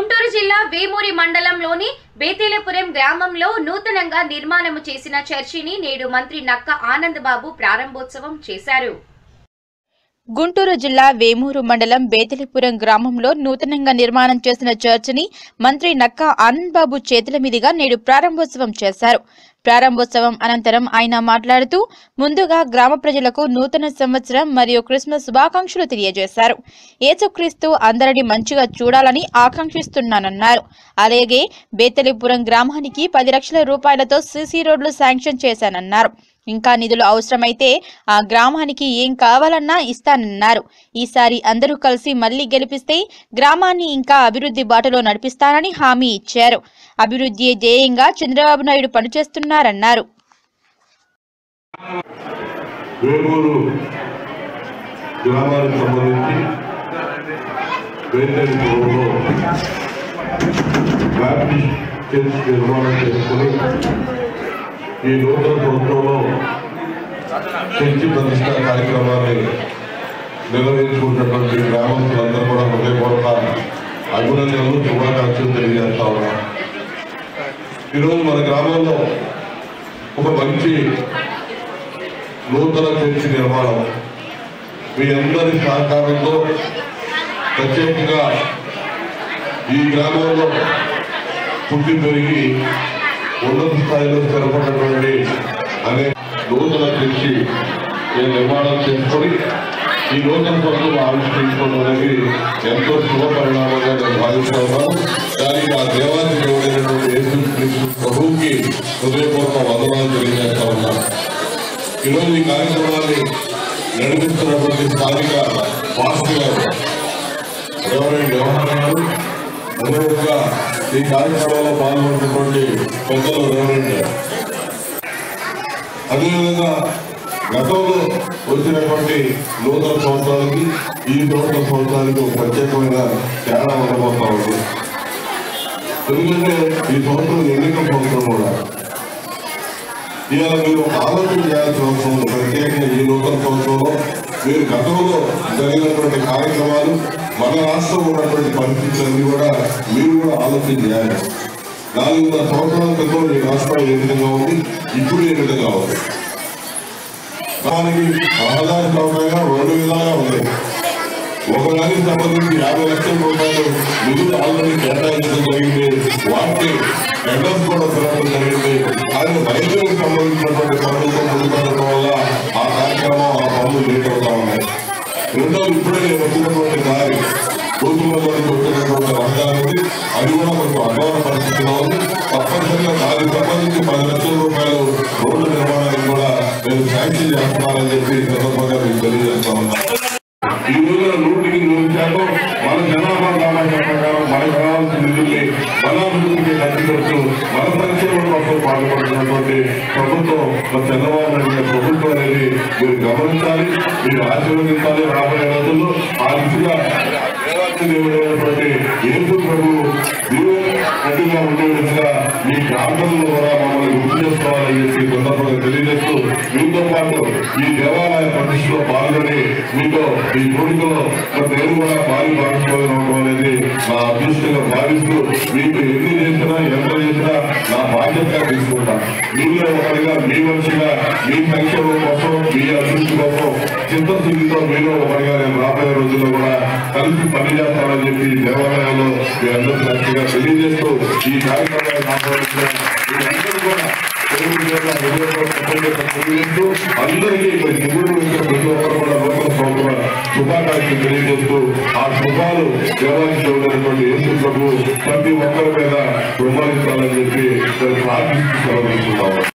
గుంటూరు జిల్లా వేమూరి మండలంలోని బేతేలపురం గ్రామంలో నూతనంగా నిర్మాణము చేసిన చర్చిని నేడు మంత్రి నక్క ఆనందబాబు ప్రారంభోత్సవం చేశారు గుంటూరు జిల్లా వేమూరు మండలం బేతలిపురం గ్రామంలో నూతనంగా నిర్మాణం చేసిన చర్చిని మంత్రి నక్కా ఆనందబాబు చేతుల మీదుగా నేడు ప్రారంభోత్సవం చేశారు ప్రారంభోత్సవం అనంతరం ఆయన మాట్లాడుతూ ముందుగా గ్రామ ప్రజలకు నూతన సంవత్సరం మరియు క్రిస్మస్ శుభాకాంక్షలు తెలియజేశారు యేసుక్రీస్తు అందరిని మంచిగా చూడాలని ఆకాంక్షిస్తున్నానన్నారు అలాగే బేతలిపురం గ్రామానికి పది లక్షల రూపాయలతో సీసీ రోడ్లు శాంక్షన్ చేశానన్నారు ఇంకా నిధులు అవసరమైతే ఆ గ్రామానికి ఏం కావాలన్నా ఇస్తానన్నారు ఈసారి అందరూ కలిసి మళ్లీ గెలిపిస్తే గ్రామాన్ని ఇంకా అభివృద్ధి బాటలో నడిపిస్తానని హామీ ఇచ్చారు అభివృద్ధి ధ్యేయంగా చంద్రబాబు నాయుడు పనిచేస్తున్నారన్నారు వేమూరు గ్రామానికి సంబంధించి వేర్వేరు గ్రామంలో బ్యాప్టిస్ట్ చర్చ్ నిర్మాణం చేసుకుని ఈ నూతన సంవత్సరంలో చర్చి ప్రతిష్ట కార్యక్రమాన్ని నిర్వహించుకుంటున్నటువంటి గ్రామస్తులందరూ కూడా హృదయపూర్వక అభినందనలు శుభాకాంక్షలు తెలియజేస్తా ఉన్నాం ఈరోజు మన గ్రామంలో ఒక మంచి నూతన చర్చి నిర్మాణం మీ అందరి సహకారంతో ప్రత్యేకంగా ఈ గ్రామంలో పుట్టి పెరిగి ఉన్నత స్థాయిలో స్థిరపడినటువంటి అనే నూతన చర్చి నేను నిర్మాణం చేసుకొని ఈ నూతన పనులు ఆవిష్కరించుకోవడం అనేది ఎంతో శుభ పరిణామంగా నేను భావిస్తా ఉన్నాను దానికి ఆ దేవాది దేవుడైనటువంటి యేసు క్రీస్తు ప్రభువుకి హృదయపూర్వక వందనాలు తెలియజేస్తా ఉన్నాను ఈరోజు ఈ కార్యక్రమాన్ని నడిపిస్తున్నటువంటి స్థానిక మాస్టర్ గారు రెవరెండ్ వ్యవహారం గారు అదేవిధంగా ఈ కార్యక్రమంలో పాల్గొన్నటువంటి పెద్దలు రెవరెండ్ అదేవిధంగా గతంలో వచ్చినటువంటి నూతన సంవత్సరాలకి ఈ నూతన సంవత్సరానికి ఒక ప్రత్యేకమైన తేడా ఉండబోతా ఉంది ఎందుకంటే ఈ సంవత్సరం ఎన్నికల సంవత్సరం కూడా ఇవాళ మీరు ఒక ఆలోచన చేయాల్సిన అవసరం ఉంది ప్రత్యేకంగా ఈ నూతన సంవత్సరంలో మీరు గతంలో జరిగినటువంటి కార్యక్రమాలు మన రాష్ట్రం ఉన్నటువంటి పరిస్థితులన్నీ కూడా మీరు కూడా ఆలోచన చేయాలి నాలుగున్నర సంవత్సరాల క్రితం ఈ రాష్ట్రం ఏ విధంగా ఉంది ఇప్పుడు ఏ విధంగా ఉంది దానికి రహదారి సౌకర్యంగా రెండు విధాలుగా ఉంది ఒక దానికి సంబంధించి యాభై లక్షల రూపాయలు నిధులు ఆల్రెడీ కేటాయించడం జరిగింది వాటిని టెండర్స్ కూడా పిలవడం జరిగింది కానీ రైతులకు సంబంధించినటువంటి పనులతో ముందుకెళ్ళడం వల్ల ఆ కార్యక్రమం ఆ పనులు లేట్ అవుతా ఉన్నాయి రెండోది ఇప్పుడే వచ్చినటువంటి దారి కూతురులో వచ్చినటువంటి రహదారి ఉంది అది కూడా కొంచెం అధ్వాన పరిస్థితిలో ఉంది తప్పనిసరిగా దానికి సంబంధించి పది లక్షల రూపాయలు రోడ్డు నిర్మాణానికి కూడా నేను శాంక్షన్ చేస్తున్నానని చెప్పి ఈ సందర్భంగా మీకు తెలియజేస్తా ఉన్నాను ఈ రోజున నూటికి నూరు శాతం మన జనాభా సామాజిక ప్రకారం మనకు కావాల్సిన నిధుల్ని మన అభివృద్ధికి ఖర్చు మన సంక్షేమం కోసం పాల్పడుతున్నటువంటి ప్రభుత్వం మన చంద్రబాబు నాయుడు గారి ప్రభుత్వం అనేది మీరు గమనించాలి మీరు ఆశీర్వదించాలి రాబోయే రోజుల్లో ఆ దిశగా దేవాది దేవుడైనటువంటి యేసు ప్రభు దీవెనగా ఉండే విధంగా మీ ప్రాంతంలో కూడా మమ్మల్ని గుర్తు చేసుకోవాలని చెప్పి ఈ సందర్భంగా తెలియజేస్తూ మీతో పాటు ఈ దేవాలయ ప్రతిష్టలో పాల్గొని మీతో ఈ కోరికలో నేను కూడా పాలు భాగస్వామ్యం అనేది నా అదృష్టంగా భావిస్తూ మీకు ఎన్ని చేసినా ఎంత చేసినా నా బాధ్యతగా తీసుకుంటా మీలో ఒకరిగా మీ మనిషిగా మీ సంక్షేమం కోసం మీ అభివృద్ధి కోసం చిత్తశుద్ధితో మీలో ఒకరిగా నేను రాబోయే రోజుల్లో కూడా కలిసి పనిచేస్తానని చెప్పి ఈ దేవాలయాల్లో మీ అందరూ సాక్షిగా తెలియజేస్తూ ఈ కార్యక్రమాన్ని ఆహ్వానించిన మీరందరూ కూడా తెలియజేస్తూ అందరికీ ఇక్కడ దిగుడు వచ్చిన ప్రతి ఒక్కరు కూడా నూతన సంవత్సర శుభాకాంక్షలు తెలియజేస్తూ ఆ శుభాలు దేవాలయం చూడనటువంటి యేసు ప్రభు ప్రతి ఒక్కరి మీద రుమాలిస్తానని చెప్పి నేను ప్రార్థిస్తూ సెలవు తీసుకుంటాము